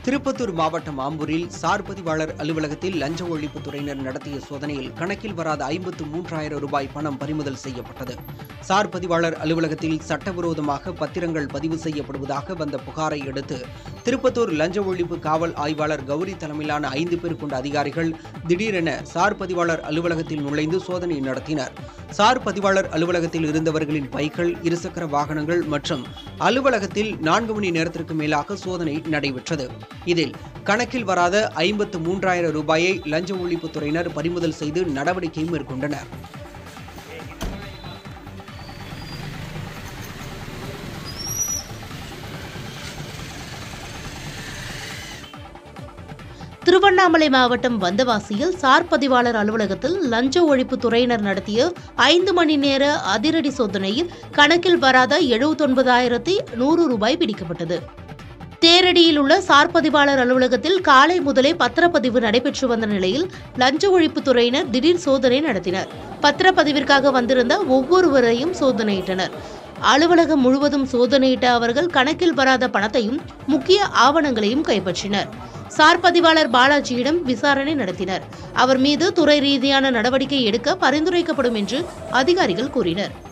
திருப்பத்தூர் மாவட்டம் ஆம்பூரில் சார் பதிவாளர் அலுவலகத்தில் லஞ்ச ஒழிப்புத் துறையினர் நடத்திய சோதனையில் கணக்கில் வராத ஐம்பத்து மூன்றாயிரம் ரூபாய் பணம் பறிமுதல் செய்யப்பட்டது சார் பதிவாளர் அலுவலகத்தில் சட்டவிரோதமாக பத்திரங்கள் பதிவு செய்யப்படுவதாக வந்த புகாரை அடுத்து திருப்பத்தூர் லஞ்ச ஒழிப்பு காவல் ஆய்வாளர் கௌரி தலைமையிலான ஐந்து பேர் கொண்ட அதிகாரிகள் திடீரென சார் பதிவாளர் அலுவலகத்தில் நுழைந்து சோதனை நடத்தினர் சார் பதிவாளர் அலுவலகத்தில் இருந்தவர்களின் பைகள் இருசக்கர வாகனங்கள் மற்றும் அலுவலகத்தில் நான்கு மணி நேரத்திற்கு மேலாக சோதனை நடைபெற்றது இதில் கணக்கில் வராத ஐம்பத்து மூன்றாயிரம் ரூபாயை லஞ்ச ஒழிப்புத் துறையினர் பறிமுதல் செய்து நடவடிக்கை மேற்கொண்டனர் திருவண்ணாமலை மாவட்டம் வந்தவாசியில் சார் பதிவாளர் அலுவலகத்தில் லஞ்ச ஒழிப்பு துறையினர் நடத்திய ஐந்து மணி நேர அதிரடி சோதனையில் கணக்கில் வராத எழுபத்தொன்பதாயிரத்தி நூறு ரூபாய் பிடிக்கப்பட்டது தேரடியில் உள்ள சார் பதிவாளர் அலுவலகத்தில் காலை முதலே பத்திரப்பதிவு நடைபெற்று வந்த நிலையில் லஞ்ச ஒழிப்பு துறையினர் திடீர் சோதனை நடத்தினர் பத்திரப்பதிவிற்காக வந்திருந்த ஒவ்வொருவரையும் சோதனையிட்டனர் அலுவலகம் முழுவதும் சோதனையிட்ட அவர்கள் கணக்கில் வராத பணத்தையும் முக்கிய ஆவணங்களையும் கைப்பற்றினர் சார் பதிவாளர் பாலாஜியிடம் விசாரணை நடத்தினர் அவர் மீது துறை ரீதியான நடவடிக்கை எடுக்க பரிந்துரைக்கப்படும் என்று அதிகாரிகள் கூறினர்